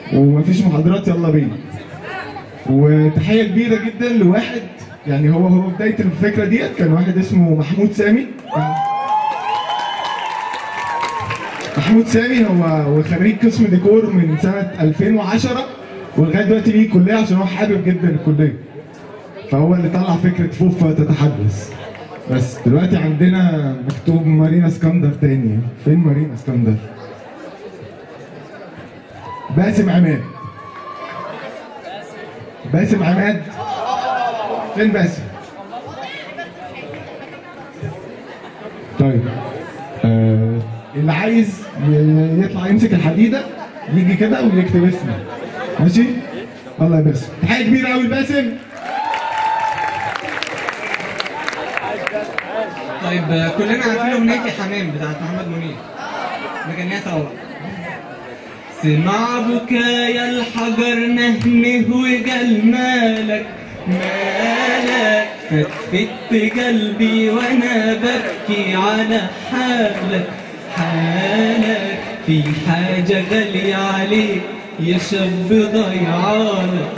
ومفيش محاضرات يلا بينا وتحيه كبيره جدا لواحد يعني هو هو بدايه الفكره ديت كان واحد اسمه محمود سامي محمود سامي هو هو خريج قسم ديكور من سنه 2010 ولغايه دلوقتي ليه كليه عشان هو حابب جدا الكليه فهو اللي طلع فكره فوفا تتحدث بس دلوقتي عندنا مكتوب مارينا اسكندر تاني فين مارينا اسكندر؟ باسم عماد باسم عماد فين باسم؟ طيب آه اللي عايز ي- يطلع يمسك الحديده يجي كده ويكتب اسمه ماشي؟ الله يا باسم تحيه كبيره قوي لباسم طيب آه، كلنا عارفين اغنيه يا حمام بتاعت محمد منير نغنيها سوا سمع بكايا الحجر نهنه وجال مالك مالك فتفت قلبي وانا ببكي على حالك حالك في حاجة غالية عليك يا شاب ضيعانك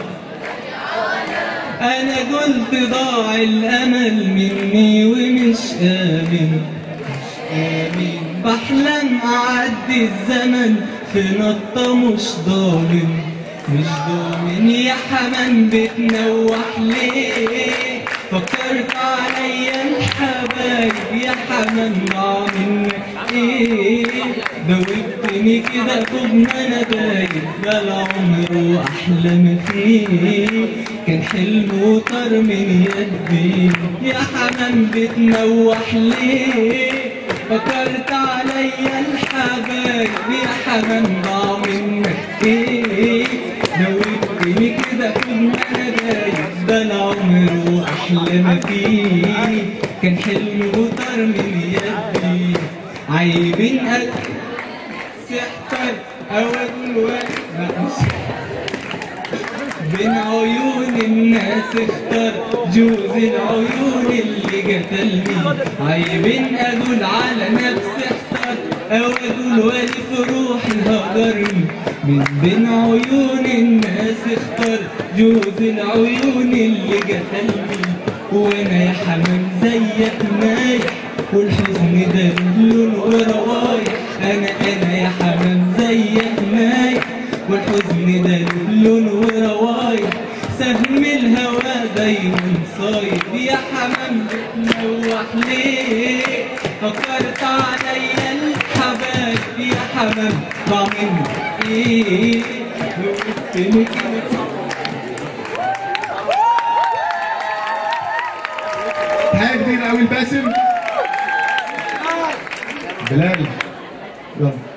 انا قلت ضاع الامل مني ومش امن مش امن بحلم اعدي الزمن في نطة مش ضامن مش ضامن يا حمام بتنوح ليه فكرت عليا الحبايب يا حمام ضاع منك ايه دوبتني كده طب ما انا باين ده العمر واحلام فيه كان حلم وطار من يدي يا حمام بتنوح ليه فكرت عليا الحبايب يا حمام ضاع منك ايه دوبتني كده طب ما انا باين ده العمر واحلام فيه كان حلم وطار من يدي عيب قد سحتر او الوقت بين عيون الناس اختار جوز العيون اللي قتلني عيب اقول على نفسي اختار او اقول والي في روحي هجرني من بين عيون الناس اختار جوز العيون اللي قتلني وانا يا حمام زيك نايح والحزن ده لون وروايح انا انا يا حمام زيك نايح والحزن ده لون وروايح سهم الهوى دايما صايد يا حمام بتنوح ليه فكرت عليا الحبايب يا حمام ضاع مني ايه وقفتني كده تحيه كبيره قوي لباسم بلال يلا